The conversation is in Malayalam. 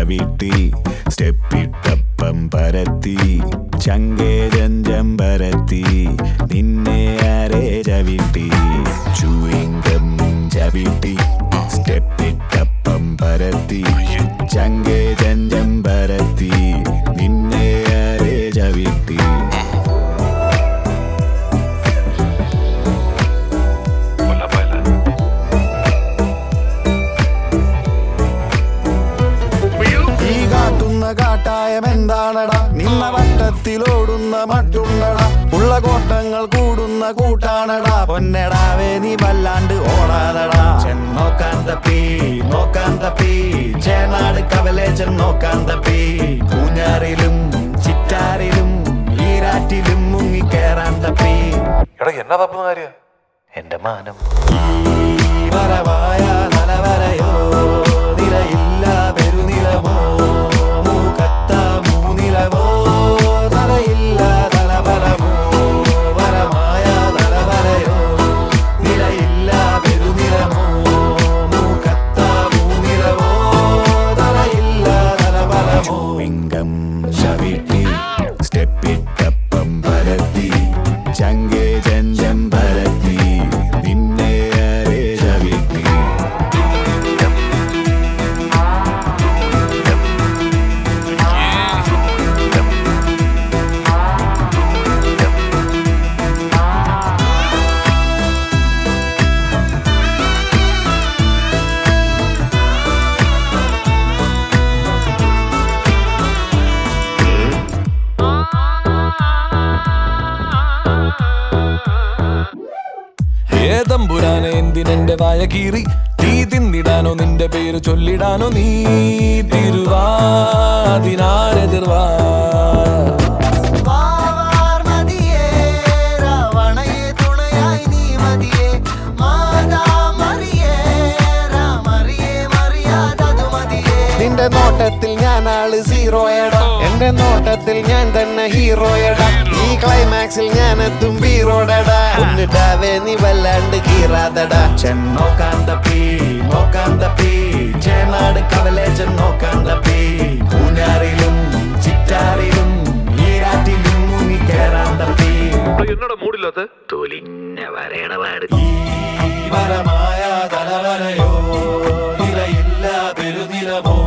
ചവിട്ടി സ്റ്റെപ്പിട്ടപ്പം പരത്തി ചങ്കേ ജഞ്ചം പരത്തി നിന്നെ ആരെ ചവിട്ടി ചൂയിങ്കം ചവിട്ടി സ്റ്റെപ്പിട്ടപ്പം പരത്തി ചങ്കേ ജഞ്ചം പരത്തി നിന്നെ ആരെ ചവിട്ടി ഈ കാട്ടുന്ന കാട്ടായം എന്താണടാ നിന്ന വട്ടത്തിലോടുന്ന മട്ടുണ്ടടാ ഉള്ള കോട്ടങ്ങൾ കൂടുന്ന കൂട്ടാണടാ പൊന്നടാവേ നീ വല്ലാണ്ട് ഓടാതടാ ചെന്നോക്കാൻ തപ്പി നോക്കാൻ തപ്പി ചേനാട് കവലെ ചെന്നോക്കാൻ തപ്പി പൂഞ്ഞാറിലും ചിറ്റാറിലും ഈരാറ്റിലും മുങ്ങിക്കേറാൻ തപ്പി എടാ എന്നാ തപ്പുന്ന കാര്യ എന്റെ മാനം ഈ വരവായ തലവരയോ നിലയില്ല പെരുനിലമോ മൂക്കത്ത മൂനിലവോ തലയില്ല തലബലമോ വരമായ തലവരയോ നിലയില്ല പെരുനിലമോ മൂക്കത്ത മൂനിലവോ തലയില്ല തലബലമോ വിങ്കം ചവിട്ടി സ്റ്റെപ്പിട്ടപ്പം പരത്തി ചങ്കേ ജഞ്ചം പരത്തി നിന്നെ ആരെ ചവിട്ടി ഏതമ്പുരാനെ എന്തിനെന്റെ വായ കീറി തീ തിന്നിടാനോ നിന്റെ പേര് ചൊല്ലിടാനോ നീ തിരുവാതിനാരെതിർവാ വാവാർ മതിയേ രാവണയെ തുണയായി നീ മതിയേ മാതാ മറിയേ രാമറിയേ മറിയാതതു മതിയേ നിന്റെ നോട്ടത്തിൽ ഞാൻ ആള് സീറോയടാ എന്റെ നോട്ടത്തിൽ ഞാൻ തന്നെ ഹീറോയടാ ഈ ക്ലൈമാക്സിൽ ഞാൻ എത്തും ഹീറോടടാ ഒന്നിട്ടാവേ നീ വല്ലാണ്ട് കീറാതടാ ചെന്നോക്കാൻ തപ്പി നോക്കാൻ തപ്പി ചേനാട് കവലെ ചെന്നോക്കാൻ തപ്പി പൂഞ്ഞാറിലും ചിറ്റാറിലും ഈരാറ്റിലും മുങ്ങി കേറാൻ തപ്പി എന്നടാ മൂടില്ലാത്ത ഈ വരമായ തലവരയോ നിലയില്ല പെരുനിലമോ